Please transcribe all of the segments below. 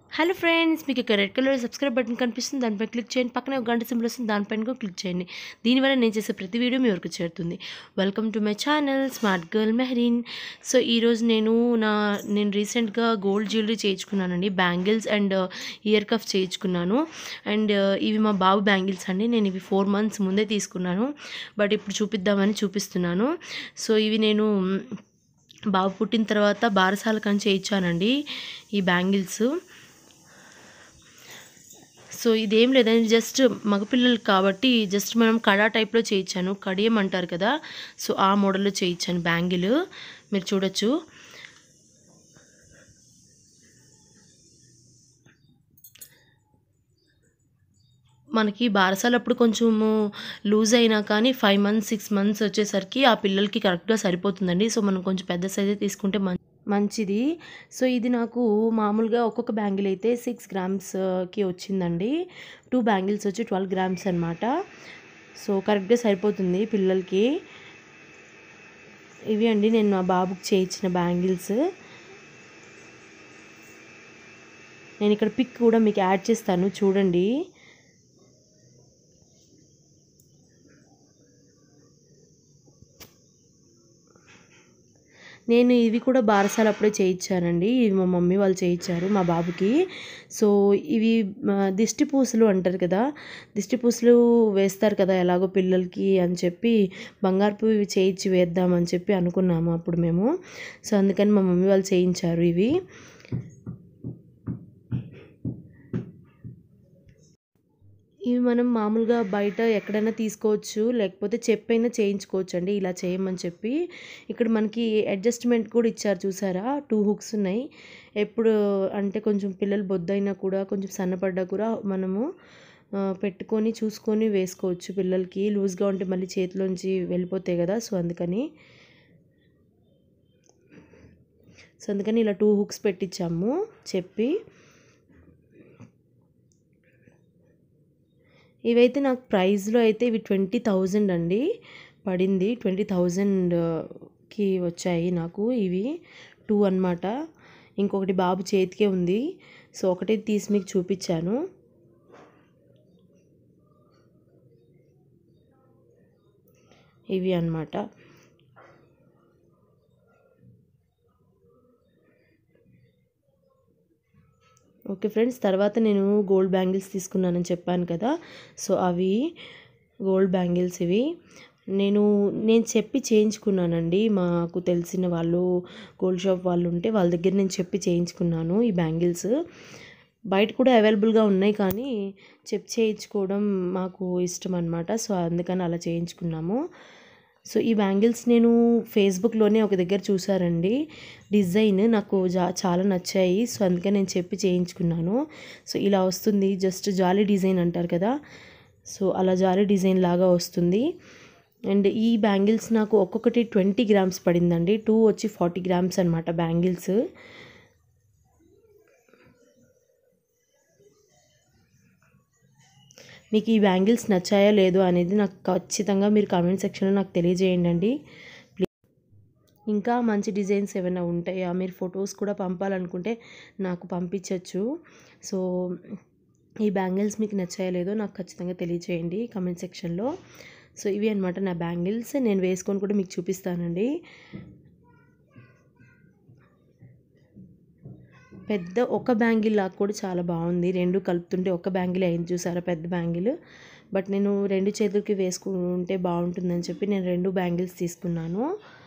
hello friends మీకు ఇక్కడ red colour subscribe button కనిపిస్తుంది దానిపై క్లిక్ చేయండి పక్కనే ఒక గంట సింబల్ వస్తుంది దానిపైన కూడా క్లిక్ చేయండి దీనివల్ల నేను చేసే ప్రతి వీడియో మీ వరకు చేరుతుంది welcome to my channel smart girl Mehreen so ఈరోజు నేను నా నేను రీసెంట్గా గోల్డ్ జ్యువెలరీ చేయించుకున్నానండి బ్యాంగిల్స్ అండ్ ఇయర్ కఫ్ చేయించుకున్నాను అండ్ ఇవి మా బాబు బ్యాంగిల్స్ అండి నేను ఇవి ఫోర్ మంత్స్ ముందే తీసుకున్నాను బట్ ఇప్పుడు చూపిద్దామని చూపిస్తున్నాను సో ఇవి నేను బాబు పుట్టిన తర్వాత బారసాల కంచి చేయించానండి ఈ బ్యాంగిల్స్ సో ఇదేం లేదండి జస్ట్ మగపిల్లలు కాబట్టి జస్ట్ మనం కడా టైప్లో చేయించాను కడియం అంటారు కదా సో ఆ మోడల్లో చేయించాను బ్యాంగిల్ మీరు చూడొచ్చు మనకి బారసాలప్పుడు కొంచెము లూజ్ అయినా కానీ ఫైవ్ మంత్స్ సిక్స్ మంత్స్ వచ్చేసరికి ఆ పిల్లలకి కరెక్ట్గా సరిపోతుందండి సో మనం కొంచెం పెద్ద సైజే తీసుకుంటే మం మంచిది సో ఇది నాకు మామూలుగా ఒక్కొక్క బ్యాంగిల్ అయితే సిక్స్ గ్రామ్స్కి వచ్చిందండి టూ బ్యాంగిల్స్ వచ్చి ట్వెల్వ్ గ్రామ్స్ అనమాట సో కరెక్ట్గా సరిపోతుంది పిల్లలకి ఇవి అండి నేను మా బాబుకి చేయించిన బ్యాంగిల్స్ నేను ఇక్కడ పిక్ కూడా మీకు యాడ్ చేస్తాను చూడండి నేను ఇవి కూడా బారసాల అప్పుడే చేయించానండి ఇవి మా మమ్మీ వాళ్ళు చేయించారు మా బాబుకి సో ఇవి దిష్టి పూసలు అంటారు కదా దిష్టి పూసలు వేస్తారు కదా ఎలాగో పిల్లలకి అని చెప్పి బంగారుపు ఇవి చేయించి వేద్దామని చెప్పి అనుకున్నాము అప్పుడు మేము సో అందుకని మా మమ్మీ వాళ్ళు చేయించారు ఇవి ఇవి మనం మామూలుగా బయట ఎక్కడైనా తీసుకోవచ్చు లేకపోతే చెప్పైనా చేయించుకోవచ్చు అండి ఇలా చేయమని చెప్పి ఇక్కడ మనకి అడ్జస్ట్మెంట్ కూడా ఇచ్చారు చూసారా టూ హుక్స్ ఉన్నాయి ఎప్పుడు అంటే కొంచెం పిల్లలు బొద్దైనా కూడా కొంచెం సన్నపడ్డా కూడా మనము పెట్టుకొని చూసుకొని వేసుకోవచ్చు పిల్లలకి లూజ్గా ఉంటే మళ్ళీ చేతిలోంచి వెళ్ళిపోతాయి కదా సో అందుకని సో అందుకని ఇలా టూ హుక్స్ పెట్టించాము చెప్పి ఇవైతే నాకు ప్రైస్లో అయితే ఇవి ట్వంటీ థౌజండ్ అండి పడింది ట్వంటీ థౌజండ్కి వచ్చాయి నాకు ఇవి టూ అనమాట ఇంకొకటి బాబు చేతికే ఉంది సో ఒకటి తీసి మీకు చూపించాను ఇవి అనమాట ఓకే ఫ్రెండ్స్ తర్వాత నేను గోల్డ్ బ్యాంగిల్స్ తీసుకున్నానని చెప్పాను కదా సో అవి గోల్డ్ బ్యాంగిల్స్ ఇవి నేను నేను చెప్పి చేయించుకున్నానండి మాకు తెలిసిన వాళ్ళు గోల్డ్ షాప్ వాళ్ళు ఉంటే వాళ్ళ దగ్గర నేను చెప్పి చేయించుకున్నాను ఈ బ్యాంగిల్స్ బయట కూడా అవైలబుల్గా ఉన్నాయి కానీ చెప్పి చేయించుకోవడం మాకు ఇష్టం అనమాట సో అందుకని అలా చేయించుకున్నాము సో ఈ బ్యాంగిల్స్ నేను ఫేస్బుక్లోనే ఒక దగ్గర చూసారండి డిజైన్ నాకు జా చాలా నచ్చాయి సో అందుకని నేను చెప్పి చేయించుకున్నాను సో ఇలా వస్తుంది జస్ట్ జాలీ డిజైన్ అంటారు కదా సో అలా జాలీ డిజైన్ లాగా వస్తుంది అండ్ ఈ బ్యాంగిల్స్ నాకు ఒక్కొక్కటి ట్వంటీ గ్రామ్స్ పడిందండి టూ వచ్చి ఫార్టీ గ్రామ్స్ అనమాట బ్యాంగిల్స్ మీకు ఈ బ్యాంగిల్స్ నచ్చాయా లేదో అనేది నాకు ఖచ్చితంగా మీరు కామెంట్ సెక్షన్లో నాకు తెలియజేయండి అండి ఇంకా మంచి డిజైన్స్ ఏమైనా ఉంటాయా మీరు ఫొటోస్ కూడా పంపాలనుకుంటే నాకు పంపించవచ్చు సో ఈ బ్యాంగిల్స్ మీకు నచ్చాయా లేదో నాకు ఖచ్చితంగా తెలియజేయండి కామెంట్ సెక్షన్లో సో ఇవి అనమాట నా బ్యాంగిల్స్ నేను వేసుకొని కూడా మీకు చూపిస్తానండి పెద్ద ఒక బ్యాంగిల్ లాగా కూడా చాలా బాగుంది రెండు కలుపుతుంటే ఒక బ్యాంగిల్ అయింది చూసారా పెద్ద బ్యాంగిల్ బట్ నేను రెండు చేతులకి వేసుకుంటే బాగుంటుందని చెప్పి నేను రెండు బ్యాంగిల్స్ తీసుకున్నాను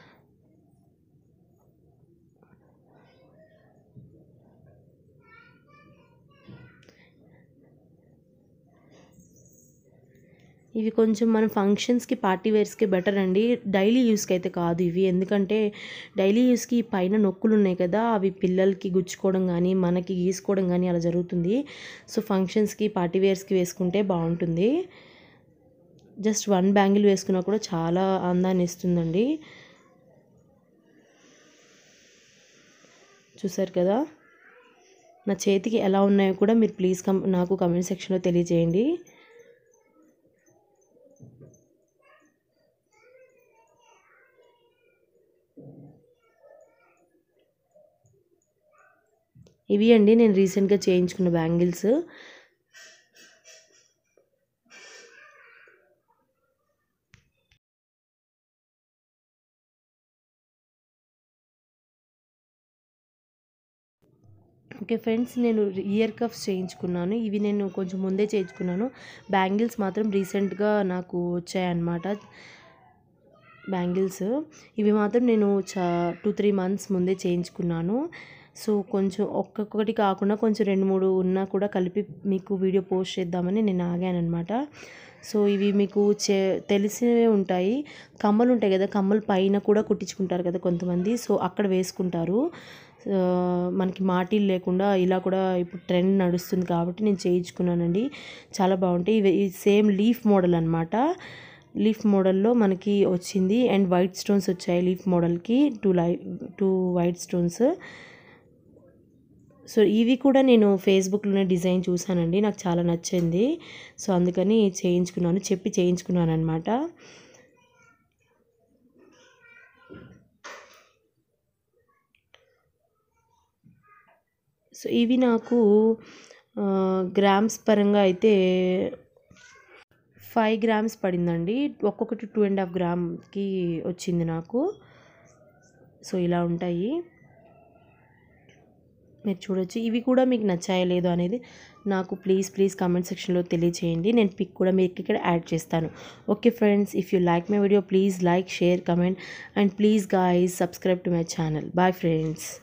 ఇవి కొంచెం మన ఫంక్షన్స్కి పార్టీ వేర్స్కి బెటర్ అండి డైలీ యూస్కి అయితే కాదు ఇవి ఎందుకంటే డైలీ యూస్కి పైన నొక్కులు ఉన్నాయి కదా అవి పిల్లలకి గుచ్చుకోవడం కానీ మనకి గీసుకోవడం కానీ అలా జరుగుతుంది సో ఫంక్షన్స్కి పార్టీ వేర్స్కి వేసుకుంటే బాగుంటుంది జస్ట్ వన్ బ్యాంగిల్ వేసుకున్నా కూడా చాలా అందాన్ని ఇస్తుందండి చూసారు కదా నా చేతికి ఎలా ఉన్నాయో కూడా మీరు ప్లీజ్ కమ్ నాకు కమెంట్ సెక్షన్లో తెలియజేయండి ఇవి అండి నేను రీసెంట్గా చేయించుకున్న బ్యాంగిల్స్ ఓకే ఫ్రెండ్స్ నేను ఇయర్ కఫ్స్ చేయించుకున్నాను ఇవి నేను కొంచెం ముందే చేయించుకున్నాను బ్యాంగిల్స్ మాత్రం రీసెంట్గా నాకు వచ్చాయన్నమాట బ్యాంగిల్స్ ఇవి మాత్రం నేను చా టూ త్రీ మంత్స్ ముందే చేయించుకున్నాను సో కొంచెం ఒక్కొక్కటి కాకుండా కొంచెం రెండు మూడు ఉన్నా కూడా కలిపి మీకు వీడియో పోస్ట్ చేద్దామని నేను ఆగాను అనమాట సో ఇవి మీకు చే తెలిసినవే ఉంటాయి కమ్మలు ఉంటాయి కదా కమ్మలు పైన కూడా కుట్టించుకుంటారు కదా కొంతమంది సో అక్కడ వేసుకుంటారు ఆ, మనకి మాటీలు లేకుండా ఇలా కూడా ఇప్పుడు ట్రెండ్ నడుస్తుంది కాబట్టి నేను చేయించుకున్నానండి చాలా బాగుంటాయి ఇవి సేమ్ లీఫ్ మోడల్ అనమాట లీఫ్ మోడల్లో మనకి వచ్చింది అండ్ వైట్ స్టోన్స్ వచ్చాయి లీఫ్ మోడల్కి టూ లై టూ వైట్ స్టోన్స్ సో ఇవి కూడా నేను ఫేస్బుక్లోనే డిజైన్ చూసానండి నాకు చాలా నచ్చింది సో అందుకని చేయించుకున్నాను చెప్పి చేయించుకున్నాను అనమాట సో ఇవి నాకు ఆ, గ్రామ్స్ పరంగా అయితే ఫైవ్ గ్రామ్స్ పడిందండి ఒక్కొక్కటి టూ అండ్ హాఫ్ గ్రామ్కి వచ్చింది నాకు సో ఇలా ఉంటాయి మీరు చూడొచ్చు ఇవి కూడా మీకు నచ్చాయో లేదో అనేది నాకు ప్లీజ్ ప్లీజ్ కామెంట్ సెక్షన్లో తెలియచేయండి నేను పిక్ కూడా మీకు ఇక్కడ యాడ్ చేస్తాను okay friends if you like my video please like share comment and please guys subscribe to my channel bye friends